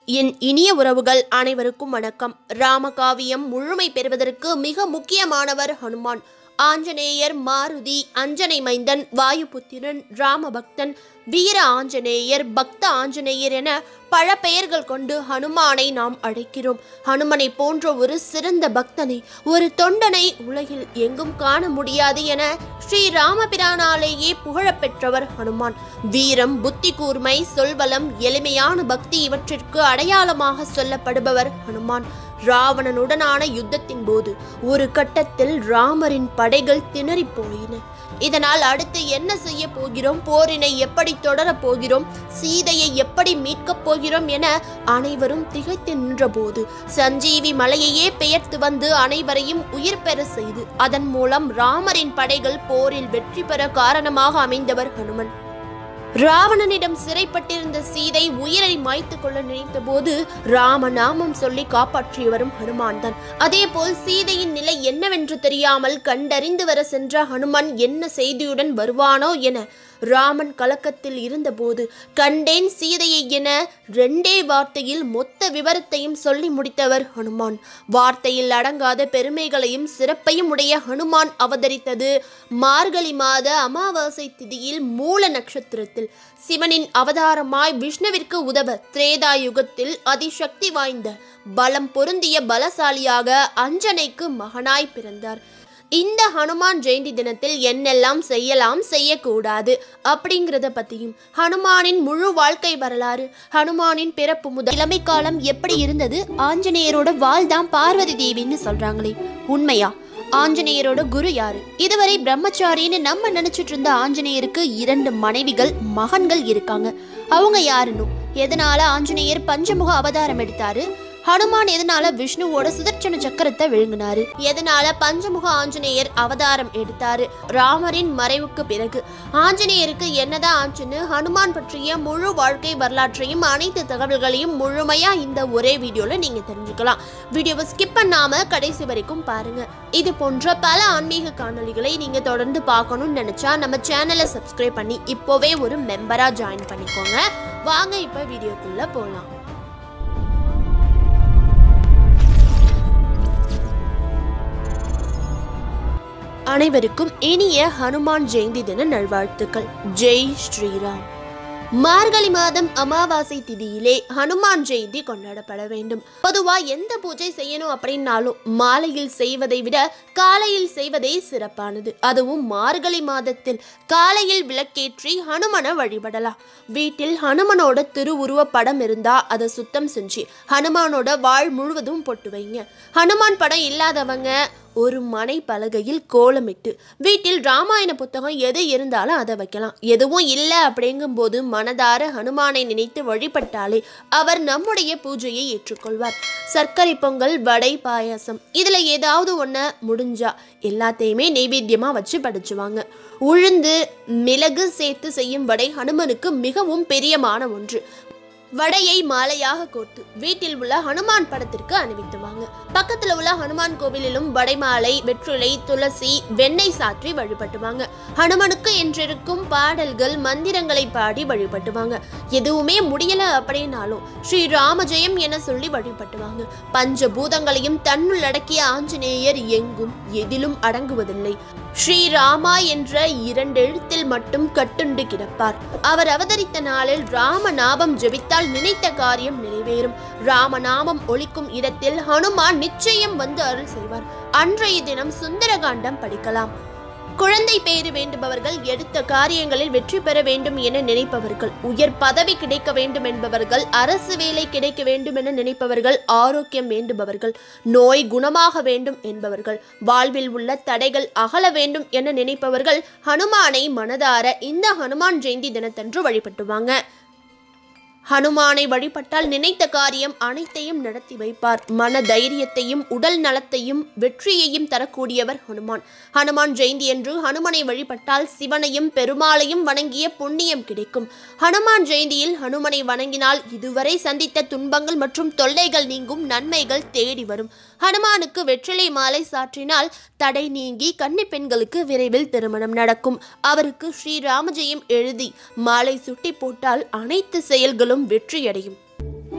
என் இனிய உறவுகள் அனைவருக்கும் வணக்கம் ராமகாவியம் முழுமை பெறுவதற்கு மிக முக்கியமானவர் ஹனுமான் ஆஞ்சநேயர் மாருதி அஞ்சனை மைந்தன் வாயுபுத்திரன் ராமபக்தன் வீர ஆஞ்சநேயர் பக்த ஆஞ்சநேயர் என பல பெயர்கள் கொண்டு ஹனுமானை நாம் அழைக்கிறோம் ஹனுமனை போன்ற ஒரு சிறந்த பக்தனை ஒரு தொண்டனை உலகில் எங்கும் காண முடியாது என ஸ்ரீ ராமபிரானாலேயே புகழப்பெற்றவர் ஹனுமான் வீரம் புத்தி கூர்மை சொல்வலம் எளிமையான பக்தி இவற்றிற்கு அடையாளமாக சொல்லப்படுபவர் ஹனுமான் ராவணனுடனான யுத்தத்தின் போது ஒரு கட்டத்தில் ராமரின் படைகள் திணறிப் போயின இதனால் அடுத்து என்ன செய்ய போகிறோம் போரினை எப்படி தொடரப் போகிறோம் சீதையை எப்படி மீட்கப் போகிறோம் என அனைவரும் திகைத்து நின்றபோது சஞ்சீவி மலையையே பெயர்த்து வந்து அனைவரையும் உயிர் பெற செய்து அதன் மூலம் ராமரின் படைகள் போரில் வெற்றி பெற காரணமாக அமைந்தவர் ஹனுமன் ராவணனிடம் சிறைப்பட்டிருந்த சீதை உயிரை மாய்த்து கொள்ள நினைத்தபோது ராம நாமம் சொல்லி காப்பாற்றியவரும் ஹனுமான் தான் அதேபோல் சீதையின் நிலை என்னவென்று தெரியாமல் கண்டறிந்து வர சென்ற ஹனுமான் என்ன செய்தியுடன் வருவானோ என ராமன் கலக்கத்தில் இருந்தபோது கண்டேன் சீதையை என ரெண்டே வார்த்தையில் மொத்த விவரத்தையும் சொல்லி முடித்தவர் ஹனுமான் வார்த்தையில் அடங்காத பெருமைகளையும் சிறப்பையும் உடைய ஹனுமான் அவதரித்தது மார்கழி மாத அமாவாசை திதியில் மூல நட்சத்திரத்தில் சிவனின் அவதாரமாய் விஷ்ணுவிற்கு உதவ திரேதா யுகத்தில் அதிசக்தி வாய்ந்த பலம் பொருந்திய பலசாலியாக அஞ்சனைக்கு மகனாய் பிறந்தார் இந்த ஹனுமான் ஜெயந்தி தினத்தில் என்னெல்லாம் செய்யலாம் செய்யக்கூடாது அப்படிங்கிறத பற்றியும் ஹனுமானின் முழு வாழ்க்கை வரலாறு ஹனுமானின் பிறப்பு முதல் இளமை காலம் எப்படி இருந்தது ஆஞ்சநேயரோட வாள் தான் பார்வதி தேவின்னு சொல்றாங்களே உண்மையா ஆஞ்சநேயரோட குரு யாரு இதுவரை பிரம்மச்சாரின்னு நம்ம நினைச்சிட்டு இருந்த ஆஞ்சநேயருக்கு இரண்டு மனைவிகள் மகன்கள் இருக்காங்க அவங்க யாருன்னு எதனால ஆஞ்சநேயர் பஞ்சமுக அவதாரம் எடுத்தாரு ஹனுமான் எதனால விஷ்ணுவோட சுதர்சன சக்கரத்தை விழுங்கினாரு எதனால பஞ்சமுக ஆஞ்சநேயர் அவதாரம் எடுத்தாரு ராமரின் மறைவுக்கு பிறகு ஆஞ்சநேயருக்கு என்னதான் ஆச்சுன்னு ஹனுமான் பற்றிய முழு வாழ்க்கை வரலாற்றையும் அனைத்து தகவல்களையும் முழுமையா இந்த ஒரே வீடியோல நீங்க தெரிஞ்சுக்கலாம் வீடியோவை ஸ்கிப் பண்ணாம கடைசி வரைக்கும் பாருங்க இது போன்ற பல ஆன்மீக காணொளிகளை நீங்க தொடர்ந்து பார்க்கணும்னு நினைச்சா நம்ம சேனலை சப்ஸ்கிரைப் பண்ணி இப்போவே ஒரு மெம்பரா ஜாயின் பண்ணிக்கோங்க வாங்க இப்ப வீடியோக்குள்ள போலாம் அனைவருக்கும் இனிய ஹனுமான் ஜெயந்தி தின நல்வாழ்த்துக்கள் ஜெய் ஸ்ரீராம் மார்கழி மாதம் அமாவாசை திதியிலே ஹனுமான் ஜெயந்தி கொண்டாடப்பட வேண்டும் பொதுவா எந்த பூஜை செய்யணும் அப்படின்னாலும் மாலையில் செய்வதை விட காலையில் செய்வதே சிறப்பானது அதுவும் மார்கழி மாதத்தில் காலையில் விளக்கேற்றி ஹனுமனை வழிபடலாம் வீட்டில் ஹனுமனோட திருவுருவ படம் இருந்தா அதை சுத்தம் செஞ்சு ஹனுமானோட வாழ் முழுவதும் பொட்டு வைங்க ஹனுமான் படம் இல்லாதவங்க ஒரு மனை பலகையில் கோலமிட்டு வீட்டில் ராமாயண புத்தகம் எது இருந்தாலும் அதை வைக்கலாம் எதுவும் இல்லை அப்படிங்கும்போது மனதார ஹனுமானை நினைத்து வழிபட்டாலே அவர் நம்முடைய பூஜையை ஏற்றுக்கொள்வார் சர்க்கரை பொங்கல் வடை பாயாசம் இதில் ஏதாவது ஒன்று முடிஞ்சா எல்லாத்தையுமே நெய்வேத்தியமாக வச்சு படைச்சுவாங்க உளுந்து மிளகு சேர்த்து செய்யும் வடை ஹனுமனுக்கு மிகவும் பிரியமான ஒன்று வடையை மாலையாக கோர்த்து வீட்டில் உள்ள ஹனுமான் படத்திற்கு அணிவித்துவாங்க பக்கத்துல உள்ள ஹனுமான் கோவிலிலும் வடை மாலை வெற்றிலை துளசி வெண்ணெய் சாற்றி வழிபட்டுவாங்க ஹனுமனுக்கு என்றிருக்கும் பாடல்கள் மந்திரங்களை பாடி வழிபட்டுவாங்க எதுவுமே முடியல அப்படின்னாலும் ஸ்ரீ ராமஜெயம் என சொல்லி வழிபட்டுவாங்க பஞ்ச பூதங்களையும் தன்னுள் அடக்கிய ஆஞ்சநேயர் எங்கும் எதிலும் அடங்குவதில்லை ஸ்ரீ ராமா என்ற இரண்டெழுத்தில் மட்டும் கட்டுண்டு கிடப்பார் அவர் அவதரித்த நாளில் ராமநாமம் ஜெபித்தால் நினைத்த காரியம் நிறைவேறும் ராமநாமம் ஒலிக்கும் இடத்தில் ஹனுமான் நிச்சயம் வந்து அருள் செய்வார் அன்றைய தினம் சுந்தரகாண்டம் படிக்கலாம் குழந்தை பேறு வேண்டுபவர்கள் எடுத்த காரியங்களில் வெற்றி பெற வேண்டும் என நினைப்பவர்கள் உயர் பதவி கிடைக்க வேண்டும் என்பவர்கள் அரசு வேலை கிடைக்க வேண்டும் என நினைப்பவர்கள் ஆரோக்கியம் வேண்டுபவர்கள் நோய் குணமாக வேண்டும் என்பவர்கள் வாழ்வில் உள்ள தடைகள் அகல வேண்டும் என நினைப்பவர்கள் ஹனுமானை மனதார இந்த ஹனுமான் ஜெயந்தி தினத்தன்று வழிபட்டுவாங்க ஹனுமானை வழிபட்டால் நினைத்த காரியம் அனைத்தையும் நடத்தி வைப்பார் மன தைரியத்தையும் உடல் நலத்தையும் வெற்றியையும் தரக்கூடியவர் ஹனுமான் ஹனுமான் ஜெயந்தி என்று ஹனுமனை வழிபட்டால் சிவனையும் பெருமாளையும் வணங்கிய புண்ணியம் கிடைக்கும் ஹனுமான் ஜெயந்தியில் ஹனுமனை வணங்கினால் இதுவரை சந்தித்த துன்பங்கள் மற்றும் தொல்லைகள் நீங்கும் நன்மைகள் தேடி வரும் ஹனுமானுக்கு வெற்றிலை மாலை சாற்றினால் தடை நீங்கி கன்னி பெண்களுக்கு விரைவில் திருமணம் நடக்கும் அவருக்கு ஸ்ரீராமஜெயம் எழுதி மாலை சுட்டி போட்டால் அனைத்து செயல்களும் வெற்றியடையும் திரேதா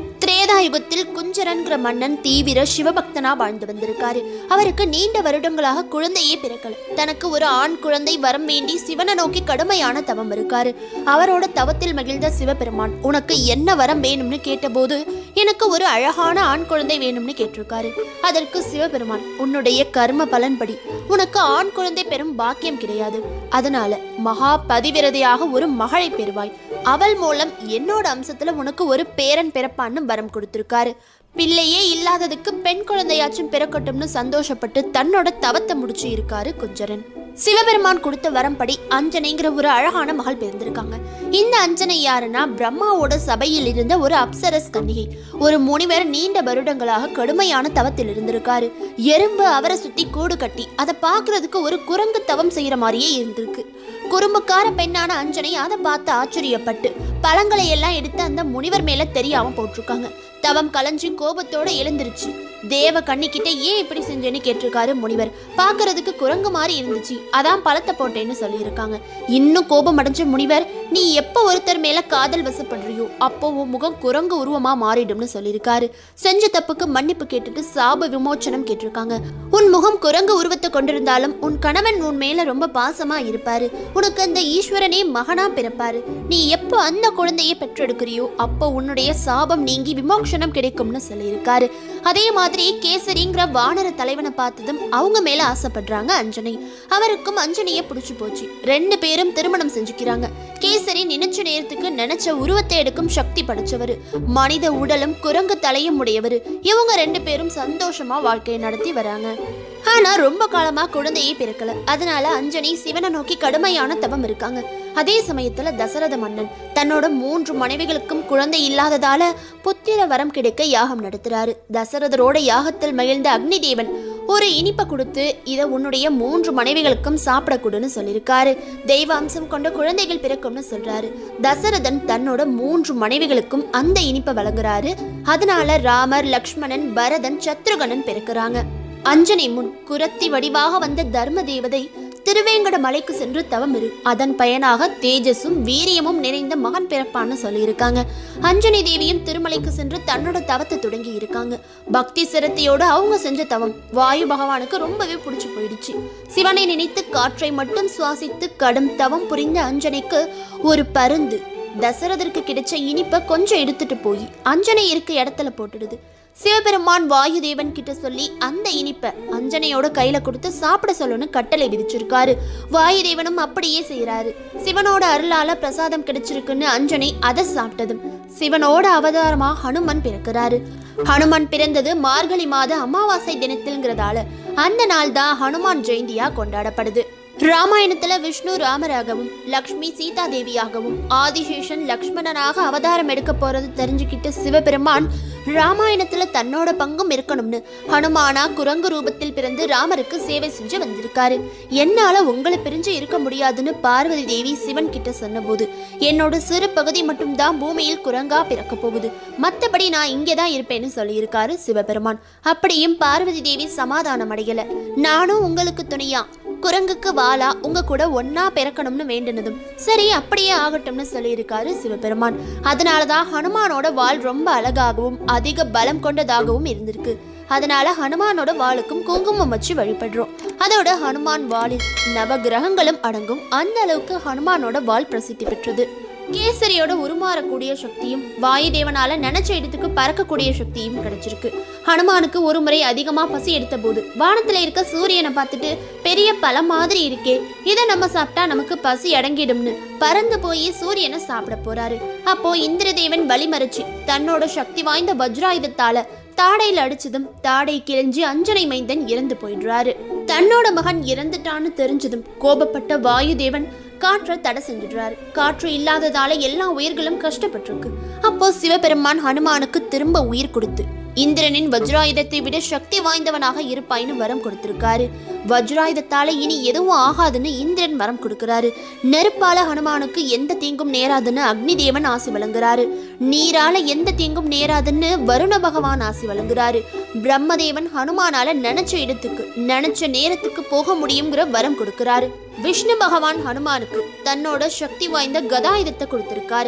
திரேதாயுகத்தில் குஞ்சரன்கிற மன்னன் தீவிர சிவபக்தனா வாழ்ந்து வந்திருக்காரு அவருக்கு நீண்ட வருடங்களாக குழந்தையே பிறக்கல தனக்கு ஒரு ஆண் குழந்தை வரம் வேண்டி சிவனை நோக்கி கடுமையான தவம் இருக்காரு அவரோட தவத்தில் மகிழ்ந்த சிவபெருமான் உனக்கு என்ன வரம் வேணும்னு கேட்டபோது எனக்கு ஒரு அழகான ஆண் குழந்தை வேணும்னு கேட்டிருக்காரு அதற்கு சிவபெருமான் உன்னுடைய கர்ம பலன்படி உனக்கு ஆண் குழந்தை பெறும் பாக்கியம் கிடையாது அதனால மகா பதிவிரதையாக ஒரு மகளை பெறுவாய் அவள் மூலம் என்னோட அம்சத்துல உனக்கு ஒரு பேரன் பிறப்பான்னு வரம் கொடுத்திருக்காரு பிள்ளையே இல்லாததுக்கு பெண் குழந்தையாச்சும் பிறக்கட்டும்னு சந்தோஷப்பட்டு தன்னோட தவத்தை முடிச்சு இருக்காரு குஞ்சரன் சிவபெருமான் கொடுத்த வரம்படி அஞ்சனைங்கிற ஒரு அழகான மகள் பிறந்திருக்காங்க இந்த அஞ்சனை யாருன்னா பிரம்மாவோட சபையில் இருந்த ஒரு அப்சரஸ் கன்னிகை ஒரு முனிவர் நீண்ட வருடங்களாக கடுமையான தவத்தில் இருந்திருக்காரு எறும்பு அவரை சுத்தி கூடு கட்டி அதை பார்க்கிறதுக்கு ஒரு குரங்கு தவம் செய்யற மாதிரியே இருந்திருக்கு குறும்புக்கார பெண்ணான அஞ்சனை அதை பார்த்து ஆச்சரியப்பட்டு பழங்களை எல்லாம் எடுத்து அந்த முனிவர் மேல தெரியாம போட்டிருக்காங்க தவம் கலைஞ்சு கோபத்தோட எழுந்திருச்சு தேவ கண்ணிக்கிட்ட ஏன் இப்படி செஞ்சேன்னு கேட்டிருக்காரு முனிவர் பார்க்கறதுக்கு குரங்கு மாதிரி இருந்துச்சு அதான் பழத்தை போட்டேன்னு சொல்லியிருக்காங்க இன்னும் கோபம் அடைஞ்ச முனிவர் நீ எப்போ ஒருத்தர் மேல காதல் வசப்படுறியோ அப்போ உன் முகம் குரங்கு உருவமா மாறிடும்னு சொல்லியிருக்காரு செஞ்ச தப்புக்கு மன்னிப்பு கேட்டுட்டு சாப விமோச்சனம் கேட்டிருக்காங்க உன் முகம் குரங்கு உருவத்தை கொண்டிருந்தாலும் உன் கணவன் உன் மேல ரொம்ப பாசமா இருப்பாரு உனக்கு அந்த ஈஸ்வரனே மகனா பிறப்பாரு நீ எப்போ அந்த குழந்தையை பெற்றெடுக்கிறியோ அப்போ உன்னுடைய சாபம் நீங்கி விமோக்ஷனம் கிடைக்கும்னு சொல்லியிருக்காரு அதே மாதிரி கேசரிங்கிற வானர தலைவனை பார்த்ததும் அவங்க மேல ஆசைப்படுறாங்க அஞ்சனை அவருக்கும் அஞ்சனையை பிடிச்சு போச்சு ரெண்டு பேரும் திருமணம் செஞ்சுக்கிறாங்க கேசரி நினைச்ச நேரத்துக்கு நினைச்ச உருவத்தை எடுக்கும் சக்தி படைச்சவர் மனித உடலும் குரங்கு தலையும் உடையவர் இவங்க ரெண்டு பேரும் சந்தோஷமா வாழ்க்கையை நடத்தி வராங்க ஆனா ரொம்ப காலமா குழந்தையே பிறக்கல அதனால அஞ்சனை சிவனை நோக்கி கடுமையான தவம் இருக்காங்க அதே சமயத்துல தசரத மன்னன் தன்னோட மூன்று மனைவிகளுக்கும் குழந்தை இல்லாததால புத்திர வரம் கிடைக்க யாகம் நடத்துறாரு தசரதரோட யாகத்தில் மகிழ்ந்த அக்னி தேவன் ஒரு இனிப்பை கொடுத்து இதை உன்னுடைய மூன்று மனைவிகளுக்கும் சாப்பிடக்கூடுன்னு சொல்லியிருக்காரு தெய்வ அம்சம் கொண்ட குழந்தைகள் பிறக்கும்னு சொல்றாரு தசரதன் தன்னோட மூன்று மனைவிகளுக்கும் அந்த இனிப்பை வழங்குறாரு அதனால ராமர் லக்ஷ்மணன் பரதன் சத்ருகனன் பிறக்குறாங்க அஞ்சனை முன் குரத்தி வடிவாக வந்த தர்ம தேவதை திருவேங்கட மலைக்கு சென்று தவம் இரு அதன் பயனாக தேஜஸும் வீரியமும் நிறைந்த மகன் பிறப்பான்னு சொல்லியிருக்காங்க அஞ்சனி தேவியும் திருமலைக்கு சென்று தன்னோட தவத்தை தொடங்கி இருக்காங்க பக்தி சிரத்தையோட அவங்க செஞ்ச தவம் வாயு பகவானுக்கு ரொம்பவே பிடிச்சு போயிடுச்சு சிவனை நினைத்து காற்றை மட்டும் சுவாசித்து கடும் தவம் புரிந்த அஞ்சனைக்கு ஒரு பருந்து தசரதற்கு கிடைச்ச இனிப்பை கொஞ்சம் எடுத்துட்டு போய் அஞ்சனை இருக்க இடத்துல போட்டுடுது சிவபெருமான் வாயுதேவன் கிட்ட சொல்லி அந்த இனிப்பை அஞ்சனையோட கையில கொடுத்து சாப்பிட சொல்லணும்னு கட்டளை விதிச்சிருக்காரு வாயுதேவனும் அப்படியே செய்யறாரு சிவனோட அருளால பிரசாதம் கிடைச்சிருக்குன்னு அஞ்சனை அதை சாப்பிட்டதும் சிவனோட அவதாரமா ஹனுமன் பிறக்கிறாரு ஹனுமன் பிறந்தது மார்கழி மாத அமாவாசை தினத்தில்ங்கிறதால அந்த நாள் தான் ஹனுமான் ஜெயந்தியா கொண்டாடப்படுது ராமாயணத்துல விஷ்ணு ராமராகவும் லக்ஷ்மி சீதா தேவியாகவும் ஆதிசேஷன் லக்ஷ்மணனாக அவதாரம் எடுக்க போறது தெரிஞ்சுக்கிட்டு சிவபெருமான் ராமாயணத்துல தன்னோட பங்கும் இருக்கணும்னு ஹனுமானா குரங்கு ரூபத்தில் பிறந்து ராமருக்கு சேவை செஞ்சு வந்திருக்காரு என்னால உங்களை பிரிஞ்சு இருக்க முடியாதுன்னு பார்வதி தேவி சிவன் கிட்ட சொன்னபோது என்னோட சிறு பகுதி மட்டும்தான் பூமியில் குரங்கா பிறக்க போகுது மத்தபடி நான் இங்கே தான் இருப்பேன்னு சொல்லியிருக்காரு சிவபெருமான் அப்படியும் பார்வதி தேவி சமாதானம் அடையல நானும் உங்களுக்கு துணையா குரங்குக்கு வாளா உங்க கூட ஒன்னா பிறக்கணும்னு வேண்டினதும் சரி அப்படியே ஆகட்டும்னு சொல்லியிருக்காரு சிவபெருமான் அதனாலதான் ஹனுமானோட வாள் ரொம்ப அழகாகவும் அதிக பலம் கொண்டதாகவும் இருந்திருக்கு அதனால ஹனுமானோட வாளுக்கும் குங்குமம் வச்சு வழிபடுறோம் அதோட ஹனுமான் வாளில் நவ கிரகங்களும் அடங்கும் அந்த அளவுக்கு ஹனுமானோட வாள் பிரசித்தி பெற்றது கேசரியோட உருமாறக்கூடிய சக்தியும் வாயுதேவனால நினைச்ச இடத்துக்கு பறக்கக்கூடிய சக்தியும் கிடைச்சிருக்கு ஹனுமானுக்கு ஒரு முறை அதிகமா பசி எடுத்த போது வானத்துல இருக்க சூரியனை பார்த்துட்டு பெரிய பழம் மாதிரி இருக்கே இதை நம்ம சாப்பிட்டா நமக்கு பசி அடங்கிடும்னு பறந்து போய் சூரியனை சாப்பிட போறாரு அப்போ இந்திரதேவன் வழிமறிச்சு தன்னோட சக்தி வாய்ந்த வஜ்ராயுதத்தால தாடையில் அடிச்சதும் தாடை கிழிஞ்சு அஞ்சனை மைந்தன் இறந்து போயிடுறாரு தன்னோட மகன் இறந்துட்டான்னு தெரிஞ்சதும் கோபப்பட்ட வாயுதேவன் காற்றை தடை செஞ்சிடுறாரு காற்று இல்லாததால எல்லா உயிர்களும் கஷ்டப்பட்டிருக்கு அப்போ சிவபெருமான் ஹனுமானுக்கு திரும்ப உயிர் கொடுத்து இந்திரனின் வஜ்ராயுதத்தை விட சக்தி வாய்ந்தவனாக இருப்பாய்னு வரம் கொடுத்திருக்காரு வஜ்ராயுதத்தால இனி எதுவும் ஆகாதுன்னு இந்திரன் வரம் கொடுக்கறாரு நெருப்பால ஹனுமானுக்கு எந்த தீங்கும் நேராதுன்னு அக்னி தேவன் ஆசி வழங்குறாரு நீரால எந்த தீங்கும் நேராதுன்னு வருண பகவான் ஆசி வழங்குறாரு பிரம்மதேவன் ஹனுமானால நினைச்ச இடத்துக்கு நினைச்ச நேரத்துக்கு போக முடியுங்கிற வரம் கொடுக்கறாரு விஷ்ணு பகவான் ஹனுமானுக்கு தன்னோட சக்தி வாய்ந்த கதாயுதத்தை கொடுத்திருக்காரு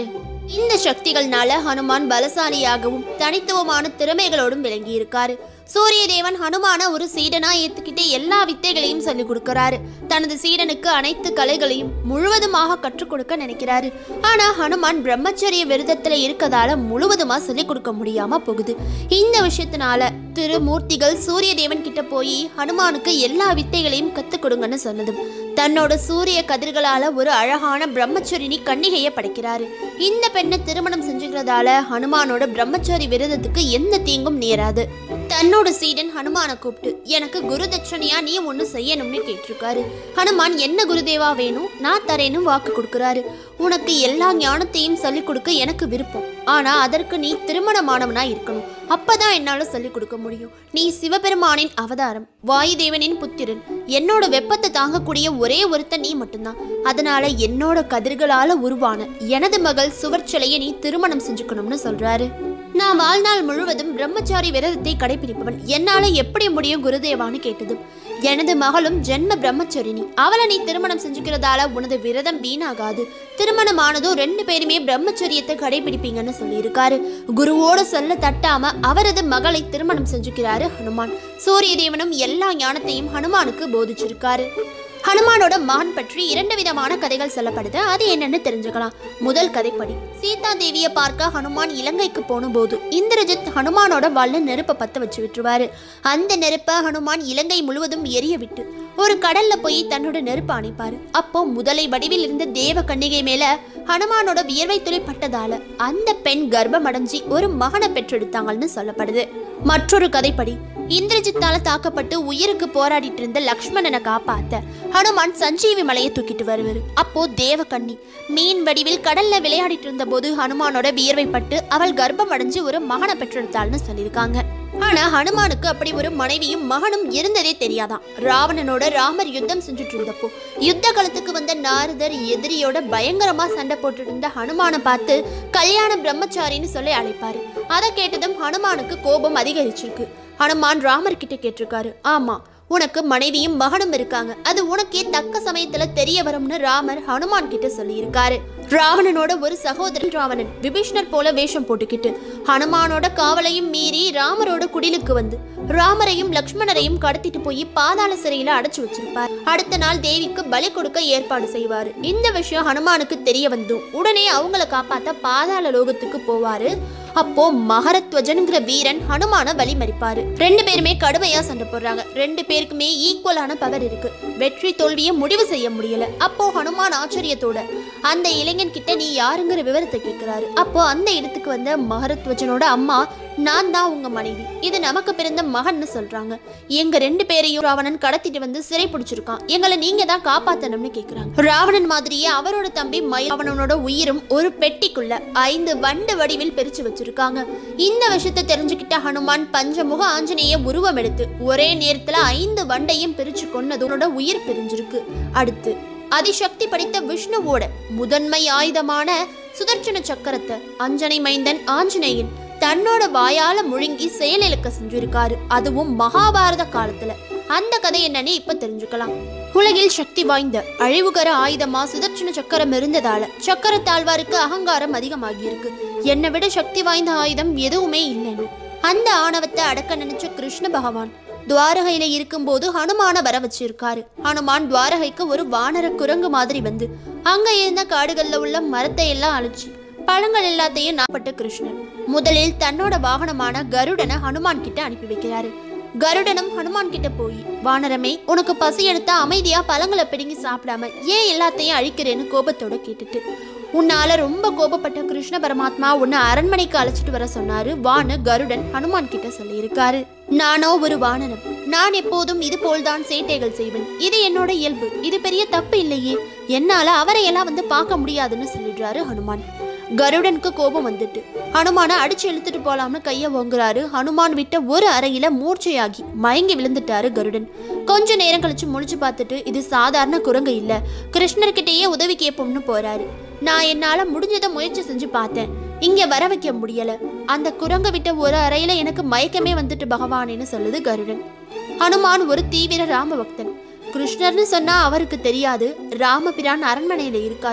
இந்த சக்திகள்னால ஹனுமான் பலசாலியாகவும் தனித்துவமான திறமைகளோடும் விளங்கி இருக்காரு சூரிய தேவன் ஹனுமான ஒரு சீடனா ஏத்துக்கிட்டு எல்லா வித்தைகளையும் சொல்லிக் கொடுக்கறாரு தனது சீடனுக்கு அனைத்து கலைகளையும் முழுவதுமாக கற்றுக் கொடுக்க நினைக்கிறாரு ஆனா ஹனுமான் பிரம்மச்சரிய விரதத்துல இருக்கதால முழுவதுமா சொல்லிக் கொடுக்க முடியாம போகுது இந்த விஷயத்தினால திருமூர்த்திகள் சூரிய தேவன் கிட்ட போய் ஹனுமானுக்கு எல்லா வித்தைகளையும் கத்துக் கொடுங்கன்னு சொன்னதும் தன்னோட சூரிய கதிர்களால ஒரு அழகான பிரம்மச்சரினி கன்னிகையை படைக்கிறாரு இந்த பெண்ணை திருமணம் செஞ்சுக்கிறதால ஹனுமானோட பிரம்மச்சாரி விரதத்துக்கு எந்த தீங்கும் நேராது தன்னோட சீடன் ஹனுமான கூப்பிட்டு எனக்கு குரு தட்சணையா நீ ஒன்று செய்யணும்னு கேட்டிருக்காரு ஹனுமான் என்ன குருதேவா வேணும் நான் தரேன்னு வாக்கு கொடுக்குறாரு உனக்கு எல்லா ஞானத்தையும் சொல்லிக் கொடுக்க எனக்கு விருப்பம் ஆனா அதற்கு நீ திருமணமானவனா இருக்கணும் அப்பதான் என்னால சொல்லிக் கொடுக்க முடியும் நீ சிவபெருமானின் அவதாரம் வாயுதேவனின் புத்திரன் என்னோட வெப்பத்தை தாங்கக்கூடிய ஒரே ஒருத்தன் நீ மட்டும்தான் அதனால என்னோட கதிர்களால உருவான எனது மகள் சுவர்ச்சலையை நீ திருமணம் செஞ்சுக்கணும்னு சொல்றாரு நான் வாழ்நாள் முழுவதும் பிரம்மச்சாரி விரதத்தை கடைபிடிப்பவன் என்னால எப்படி முடியும் குருதேவான்னு கேட்டதும் எனது மகளும் ஜென்ம பிரம்மச்சரிணி அவளை நீ திருமணம் செஞ்சுக்கிறதால உனது விரதம் வீணாகாது திருமணமானதும் ரெண்டு பேருமே பிரம்மச்சரியத்தை கடைபிடிப்பீங்கன்னு சொல்லியிருக்காரு குருவோட சொல்ல தட்டாம அவரது மகளை திருமணம் செஞ்சுக்கிறாரு ஹனுமான் சூரிய தேவனும் எல்லா ஞானத்தையும் ஹனுமானுக்கு போதிச்சிருக்காரு ஹனுமானோட மகன் பற்றி இரண்டு விதமான கதைகள் சொல்லப்படுது அது என்னன்னு தெரிஞ்சுக்கலாம் முதல் கதைப்படி சீதா தேவியை பார்க்க ஹனுமான் இலங்கைக்கு போன போது இந்திரஜித் ஹனுமானோட வால்ல நெருப்பை பத்த வச்சு விட்டுருவாரு அந்த நெருப்பை ஹனுமான் இலங்கை முழுவதும் எரிய விட்டு ஒரு கடல்ல போய் தன்னோட நெருப்பை அணைப்பாரு அப்போ முதலை வடிவில் இருந்த தேவ கன்னிகை மேல ஹனுமானோட வியர்வை துளி பட்டதால அந்த பெண் கர்ப்பம் அடைஞ்சி ஒரு மகனை பெற்றெடுத்தாங்கன்னு சொல்லப்படுது மற்றொரு கதைப்படி இந்திரஜித்தால தாக்கப்பட்டு உயிருக்கு போராடிட்டு இருந்த லக்ஷ்மணனை காப்பாத்த ஹனுமான் சஞ்சீவி மலையை தூக்கிட்டு வருவாரு அப்போ தேவகண்ணி மீன் வடிவில் கடல்ல விளையாடிட்டு இருந்த போது ஹனுமானோட வியர்வை பட்டு அவள் கர்ப்பம் அடைஞ்சு ஒரு மகனை பெற்றெடுத்தாள்னு சொல்லியிருக்காங்க ஆனா ஹனுமானுக்கு அப்படி ஒரு மனைவியும் மகனும் இருந்ததே தெரியாதாம் ராவணனோட ராமர் யுத்தம் செஞ்சுட்டு இருந்தப்போ யுத்த களத்துக்கு வந்த நாரதர் எதிரியோட பயங்கரமா சண்டை போட்டுட்டு இருந்த ஹனுமானை பார்த்து கல்யாண பிரம்மச்சாரின்னு சொல்லி அழைப்பாரு அதை கேட்டதும் ஹனுமானுக்கு கோபம் அதிகரிச்சிருக்கு ஹனுமான் ராமர் கிட்ட கேட்டிருக்காரு ஆமா உனக்கு மனைவியும் மகனும் இருக்காங்க அது உனக்கே தக்க சமயத்துல தெரிய வரும்னு ராமர் ஹனுமான் கிட்ட சொல்லியிருக்காரு ராவணனோட ஒரு சகோதரன் ராவணன் விபீஷ்ணர் போல வேஷம் போட்டுக்கிட்டு ஹனுமானோட காவலையும் மீறி ராமரோட குடிலுக்கு வந்து ராமரையும் லக்ஷ்மணரையும் கடத்திட்டு போய் பாதாள சிறையில அடைச்சு வச்சிருப்பார் அடுத்த நாள் தேவிக்கு பலி கொடுக்க ஏற்பாடு செய்வாரு இந்த விஷயம் ஹனுமானுக்கு தெரிய வந்தும் உடனே அவங்கள காப்பாத்த பாதாள லோகத்துக்கு போவாரு அப்போ மகரத்வஜனுங்கிற வீரன் ஹனுமான வழிமறிப்பாரு ரெண்டு பேருமே கடுமையா சண்டை போடுறாங்க ரெண்டு பேருக்குமே ஈக்குவலான பவர் இருக்கு வெற்றி தோல்வியை முடிவு செய்ய முடியல அப்போ ஹனுமான் ஆச்சரியத்தோட அந்த இளைஞன் கிட்ட நீ யாருங்கிற விவரத்தை கேட்கிறாரு அப்போ அந்த இடத்துக்கு வந்த மகரத்வஜனோட அம்மா நான் தான் உங்க மனைவி இது நமக்கு பிறந்த மகன்னு சொல்றாங்க எங்க ரெண்டு பேரையும் ராவணன் கடத்திட்டு வந்து சிறை பிடிச்சிருக்கான் எங்களை நீங்க தான் காப்பாத்தணும்னு கேக்குறாங்க ராவணன் மாதிரியே அவரோட தம்பி மயில் அவனோட உயிரும் ஒரு பெட்டிக்குள்ள ஐந்து வண்டு வடிவில் பிரிச்சு வச்சிருக்காங்க இந்த விஷயத்தை தெரிஞ்சுக்கிட்ட ஹனுமான் பஞ்சமுக ஆஞ்சநேய உருவம் எடுத்து ஒரே நேரத்துல ஐந்து வண்டையும் பிரிச்சு கொன்னதோட உயிர் பிரிஞ்சிருக்கு அடுத்து அதிசக்தி படைத்த விஷ்ணுவோட முதன்மை ஆயுதமான சுதர்சன சக்கரத்தை அஞ்சனை மைந்தன் ஆஞ்சநேயன் தன்னோட வாயால முழுங்கி செயலிழக்க செஞ்சிருக்காரு அதுவும் மகாபாரத காலத்துல அந்த கதை என்னன்னு இப்ப தெரிஞ்சுக்கலாம் உலகில் சக்தி வாய்ந்த அழிவுகர ஆயுதமா சுதர்சன சக்கரம் இருந்ததால சக்கர தாழ்வாருக்கு அகங்காரம் அதிகமாகி இருக்கு என்னை விட சக்தி வாய்ந்த ஆயுதம் எதுவுமே இல்லைன்னு அந்த ஆணவத்தை அடக்க நினைச்ச கிருஷ்ண பகவான் துவாரகையில இருக்கும்போது ஹனுமான வர வச்சிருக்காரு ஹனுமான் துவாரகைக்கு ஒரு வானர குரங்கு மாதிரி வந்து அங்க இருந்த காடுகள்ல உள்ள மரத்தை எல்லாம் அழிச்சு பழங்கள் எல்லாத்தையும் நாப்பட்ட கிருஷ்ணன் முதலில் தன்னோட வாகனமான கருடனை ஹனுமான் கிட்ட அனுப்பி வைக்கிறாரு கருடனும் ஹனுமான் கிட்ட போய் வானரமே உனக்கு பசி எடுத்தா அமைதியா பழங்களை பிடுங்கி சாப்பிடாம ஏன் எல்லாத்தையும் அழிக்கிறேன்னு கோபத்தோட கேட்டுட்டு உன்னால ரொம்ப கோபப்பட்ட கிருஷ்ண பரமாத்மா உன்னை அரண்மனைக்கு அழைச்சிட்டு வர சொன்னாரு வானு கருடன் ஹனுமான் கிட்ட சொல்லியிருக்காரு நானோ ஒரு வானரம் நான் எப்போதும் இது போல்தான் சேட்டைகள் செய்வேன் இது என்னோட இயல்பு இது பெரிய தப்பு இல்லையே என்னால அவரை எல்லாம் வந்து பார்க்க முடியாதுன்னு சொல்லிடுறாரு ஹனுமான் கருடனுக்கு கோபம் வந்துட்டு ஹனுமானை அடிச்சு இழுத்துட்டு போலாம்னு கைய ஓங்குறாரு ஹனுமான் விட்ட ஒரு அறையில மூர்ச்சையாகி மயங்கி விழுந்துட்டாரு கருடன் கொஞ்ச நேரம் கழிச்சு முழிச்சு பார்த்துட்டு இது சாதாரண குரங்கு இல்ல கிருஷ்ணர்கிட்டயே உதவி கேட்போம்னு போறாரு நான் என்னால முடிஞ்சதை முயற்சி செஞ்சு பார்த்தேன் இங்க வர வைக்க முடியல அந்த குரங்க விட்ட ஒரு அறையில எனக்கு மயக்கமே வந்துட்டு பகவானேன்னு சொல்லுது கருடன் ஹனுமான் ஒரு தீவிர ராம பக்தன் கிருஷ்ணர்னு சொன்னா அவருக்கு தெரியாது ராமபிரான் அரண்மனையில இருக்காரு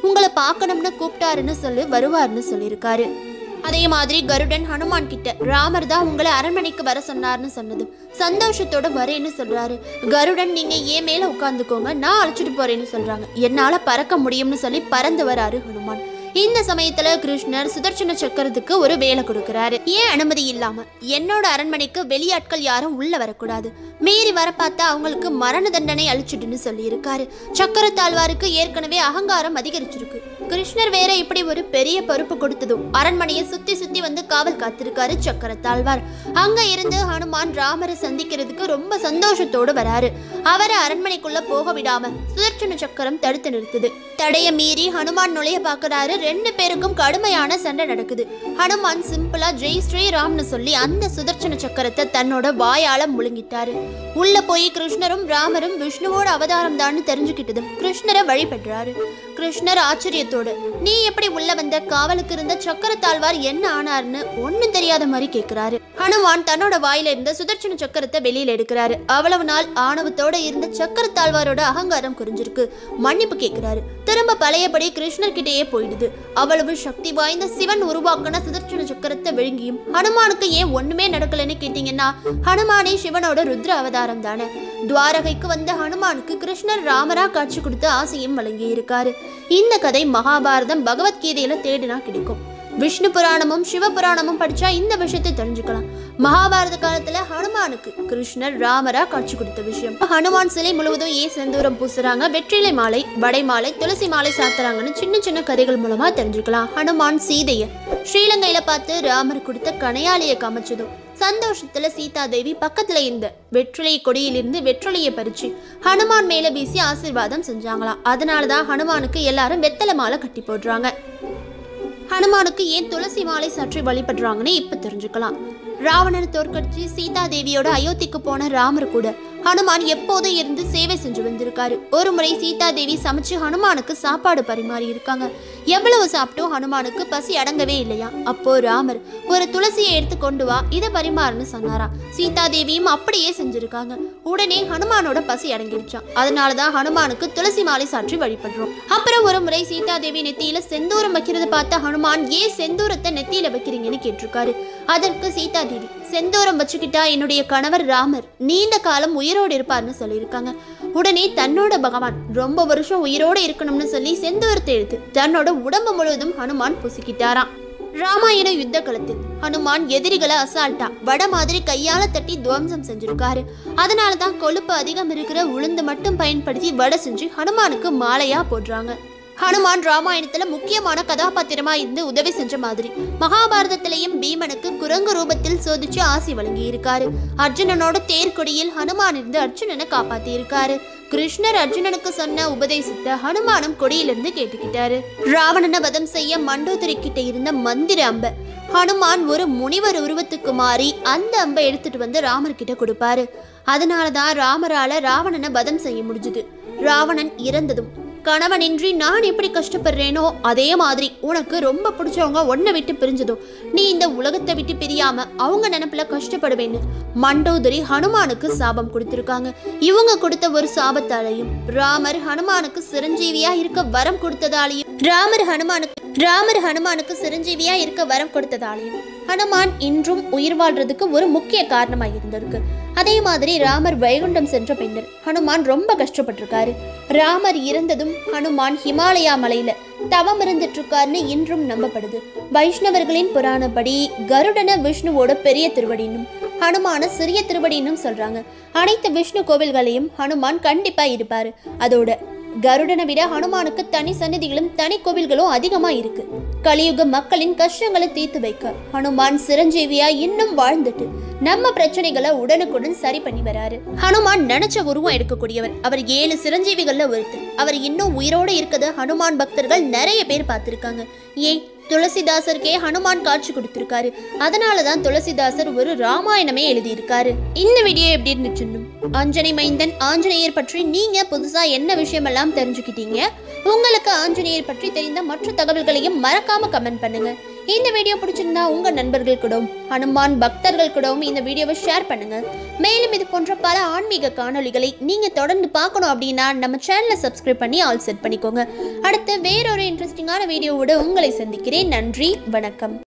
உங்களை பார்க்கணும்னு கூப்பிட்டாருன்னு சொல்லி வருவாருன்னு சொல்லியிருக்காரு அதே மாதிரி கருடன் ஹனுமான் கிட்ட ராமர் தான் உங்களை அரண்மனைக்கு வர சொன்னார்னு சொன்னது சந்தோஷத்தோட வரேன்னு சொல்றாரு கருடன் நீங்க ஏன் மேல உட்காந்துக்கோங்க நான் அழைச்சிட்டு போறேன்னு சொல்றாங்க என்னால பறக்க முடியும்னு சொல்லி பறந்து வராரு ஹனுமான் இந்த சமயத்துல கிருஷ்ணர் சுதர்சன சக்கரத்துக்கு ஒரு வேலை கொடுக்கறாரு ஏன் அனுமதி இல்லாம என்னோட அரண்மனைக்கு வெளியாட்கள் யாரும் உள்ள வரக்கூடாது மீறி வர பார்த்தா அவங்களுக்கு மரண தண்டனை அழிச்சிடுன்னு சொல்லி இருக்காரு சக்கரத்தாழ்வாருக்கு ஏற்கனவே அகங்காரம் அதிகரிச்சிருக்கு கிருஷ்ணர் வேற இப்படி ஒரு பெரிய பொறுப்பு கொடுத்ததும் அரண்மனையை சுத்தி சுத்தி வந்து காவல் காத்திருக்காரு சக்கரத்தாழ்வார் அங்க இருந்து ஹனுமான் ராமரை சந்திக்கிறதுக்கு ரொம்ப சந்தோஷத்தோடு வராரு அவரை அரண்மனைக்குள்ள போக விடாம சுதர்சன சக்கரம் தடுத்து நிறுத்துது தடைய மீறி ஹனுமான் நுழைய பார்க்கறாரு ரெண்டு பேருக்கும் கடுமையான சண்டை நடக்குது ஹனுமான் சிம்பிளா ஜெய் ஸ்ரீராம்னு சொல்லி அந்த சுதர்சன சக்கரத்தை தன்னோட வாயால முழுங்கிட்டாரு உள்ள போய் கிருஷ்ணரும் ராமரும் விஷ்ணுவோட அவதாரம் தான் தெரிஞ்சுக்கிட்டதும் கிருஷ்ணரை வழிபடுறாரு கிருஷ்ணர் ஆச்சரியத்தோடு நீ எப்படி உள்ள வந்த காவலுக்கு இருந்த சக்கரத்தாழ்வார் என்ன ஆனார்னு ஒண்ணும் தெரியாத மாதிரி கேக்குறாரு ஹனுமான் தன்னோட வாயில இருந்த சுதர்சன சக்கரத்தை வெளியில எடுக்கிறாரு அவ்வளவு நாள் ஆணவத்தோட இருந்த சக்கரத்தாழ்வாரோட அகங்காரம் குறைஞ்சிருக்கு மன்னிப்பு கேக்குறாரு திரும்ப பழையபடி கிருஷ்ணர் கிட்டேயே போயிடுது அவ்வளவு சக்தி வாய்ந்த சிவன் உருவாக்கின சுதர்சன சக்கரத்தை விழுங்கியும் ஹனுமானுக்கு ஏன் ஒண்ணுமே நடக்கலன்னு கேட்டீங்கன்னா ஹனுமானே சிவனோட ருத்ர அவதாரம் தானே துவாரகைக்கு வந்த ஹனுமானுக்கு கிருஷ்ணர் ராமரா காட்சி கொடுத்து ஆசையும் வழங்கி இருக்காரு இந்த கதை மகாபாரதம் பகவத்கீதையில தேடினா கிடைக்கும் விஷ்ணு புராணமும் சிவபுராணமும் படிச்சா இந்த விஷயத்தை தெரிஞ்சுக்கலாம் மகாபாரத காலத்துல ஹனுமானுக்கு கிருஷ்ணர் ராமரா காட்சி கொடுத்த விஷயம் ஹனுமான் சிலை முழுவதும் ஏன் செந்தூரம் பூசுறாங்க வெற்றிலை மாலை வடை மாலை துளசி மாலை சாத்துறாங்கன்னு சின்ன சின்ன கதைகள் மூலமா தெரிஞ்சுக்கலாம் ஹனுமான் சீதைய ஸ்ரீலங்கையில பார்த்து ராமர் கொடுத்த கணையாளியை காமிச்சதும் சந்தோஷத்துல சீதா தேவி பக்கத்துல இருந்த வெற்றிலை கொடியிலிருந்து வெற்றிலையை பறிச்சு ஹனுமான் மேல வீசி ஆசீர்வாதம் செஞ்சாங்களாம் அதனாலதான் ஹனுமானுக்கு எல்லாரும் வெத்தலை மாலை கட்டி போடுறாங்க ஹனுமானுக்கு ஏன் துளசி மாலை சாற்றி வழிபடுறாங்கன்னு இப்ப தெரிஞ்சுக்கலாம் ராவணனை தோற்கடிச்சு சீதா தேவியோட அயோத்திக்கு போன ராமர் கூட ஹனுமான் எப்போதும் இருந்து சேவை செஞ்சு வந்திருக்காரு ஒரு முறை சீதா தேவி சமைச்சு ஹனுமானுக்கு சாப்பாடு பரிமாறி இருக்காங்க எவ்வளவு சாப்பிட்டும் ஹனுமானுக்கு பசி அடங்கவே இல்லையா அப்போ ராமர் ஒரு துளசியை எடுத்து கொண்டு வா இதை பரிமாறுன்னு சொன்னாராம் சீதா தேவியும் அப்படியே செஞ்சிருக்காங்க உடனே ஹனுமானோட பசி அடங்கிடுச்சான் அதனாலதான் ஹனுமானுக்கு துளசி மாலை சாற்றி வழிபடுறோம் அப்புறம் ஒரு முறை சீதா தேவி நெத்தியில செந்தூரம் வைக்கிறத பார்த்த ஹனுமான் ஏன் செந்தூரத்தை நெத்தியில வைக்கிறீங்கன்னு கேட்டிருக்காரு அதற்கு சீதா தேவி செந்தூரம் வச்சுக்கிட்டா என்னுடைய கணவர் ராமர் நீண்ட காலம் உயிரோடு இருப்பார்னு சொல்லியிருக்காங்க உடனே தன்னோட பகவான் ரொம்ப வருஷம் உயிரோடு இருக்கணும்னு சொல்லி செந்தூரத்தை எடுத்து தன்னோட உடம்பு முழுவதும் ஹனுமான் புசிக்கிட்டாராம் ராமாயண யுத்த களத்தில் ஹனுமான் எதிரிகளை அசால்ட்டா வட மாதிரி கையால தட்டி துவம்சம் செஞ்சிருக்காரு அதனால தான் கொழுப்பு அதிகம் இருக்கிற உளுந்து மட்டும் பயன்படுத்தி வடை செஞ்சு ஹனுமானுக்கு மாலையா போடுறாங்க ஹனுமான் ராமாயணத்துல முக்கியமான கதாபாத்திரமா இருந்து உதவி செஞ்ச மாதிரி மகாபாரதத்திலையும் பீமனுக்கு குரங்கு ரூபத்தில் சோதிச்சு ஆசி வழங்கி இருக்காரு அர்ஜுனனோட தேர்கொடியில் ஹனுமான் இருந்து அர்ஜுனனை காப்பாத்தி இருக்காரு கிருஷ்ணர் அர்ஜுனனுக்கு சொன்ன உபதேசத்தை ஹனுமானும் கொடியிலிருந்து கேட்டுக்கிட்டாரு ராவணனை வதம் செய்ய மண்டோதரி கிட்ட இருந்த மந்திர அம்ப ஹனுமான் ஒரு முனிவர் உருவத்துக்கு மாறி அந்த அம்பை எடுத்துட்டு வந்து ராமர் கிட்ட கொடுப்பாரு அதனாலதான் ராமரால ராவணனை வதம் செய்ய முடிஞ்சுது ராவணன் இறந்ததும் கணவனின்றி நான் எப்படி கஷ்டப்படுறேனோ அதே மாதிரி உனக்கு ரொம்ப பிடிச்சவங்க உன்னை விட்டு பிரிஞ்சதும் நீ இந்த உலகத்தை விட்டு பிரியாம அவங்க நினைப்புல கஷ்டப்படுவேன்னு மண்டோதரி ஹனுமானுக்கு சாபம் கொடுத்திருக்காங்க இவங்க கொடுத்த ஒரு சாபத்தாலையும் ராமர் ஹனுமானுக்கு சிரஞ்சீவியா இருக்க வரம் கொடுத்ததாலையும் ராமர் ஹனுமானுக்கு ராமர் ஹனுமானுக்கு சிரஞ்சீவியா இருக்க வரம் கொடுத்ததாலையும் ஹனுமான் இன்றும் உயிர் வாழ்றதுக்கு ஒரு முக்கிய காரணமா இருந்திருக்கு அதே மாதிரி ராமர் வைகுண்டம் சென்ற பின்னர் ஹனுமான் ரொம்ப கஷ்டப்பட்டிருக்காரு ராமர் இறந்ததும் ஹனுமான் ஹிமாலயா மலையில தவம் இருந்துட்டு இருக்காருன்னு இன்றும் நம்பப்படுது வைஷ்ணவர்களின் புராணப்படி கருடன விஷ்ணுவோட பெரிய திருவடினும் ஹனுமான சிறிய திருவடினும் சொல்றாங்க அனைத்து விஷ்ணு கோவில்களையும் ஹனுமான் கண்டிப்பா இருப்பாரு அதோட கருடனை விட ஹனுமானுக்கு தனி சன்னதிகளும் தனி கோவில்களும் அதிகமா இருக்கு கலியுக மக்களின் கஷ்டங்களை தீர்த்து வைக்க ஹனுமான் சிரஞ்சீவியா இன்னும் வாழ்ந்துட்டு நம்ம பிரச்சனைகளை உடனுக்குடன் சரி பண்ணி வராரு ஹனுமான் நினைச்ச உருவம் எடுக்கக்கூடியவர் அவர் ஏழு சிரஞ்சீவிகள்ல ஒருத்தர் அவர் இன்னும் உயிரோட இருக்கத ஹனுமான் பக்தர்கள் நிறைய பேர் பார்த்திருக்காங்க ஏன் துளசிதாசருக்கே ஹனுமான் காட்சி கொடுத்திருக்காரு அதனால தான் துளசிதாசர் ஒரு ராமாயணமே எழுதியிருக்காரு இந்த வீடியோ எப்படி இருந்துச்சுன்னு ஆஞ்சனை மைந்தன் ஆஞ்சநேயர் பற்றி நீங்க புதுசா என்ன விஷயமெல்லாம் தெரிஞ்சுக்கிட்டீங்க உங்களுக்கு ஆஞ்சநேயர் பற்றி தெரிந்த மற்ற தகவல்களையும் மறக்காம கமெண்ட் பண்ணுங்க இந்த வீடியோ பிடிச்சிருந்தா உங்க நண்பர்கள் கூடவும் ஹனுமான் பக்தர்கள் கூடவும் இந்த வீடியோவை ஷேர் பண்ணுங்க மேலும் இது போன்ற பல ஆன்மீக காணொளிகளை நீங்க தொடர்ந்து பார்க்கணும் அப்படின்னா நம்ம சேனலை சப்ஸ்கிரைப் பண்ணி ஆல் செட் பண்ணிக்கோங்க அடுத்து வேறொரு இன்ட்ரெஸ்டிங்கான வீடியோவோட உங்களை சந்திக்கிறேன் நன்றி வணக்கம்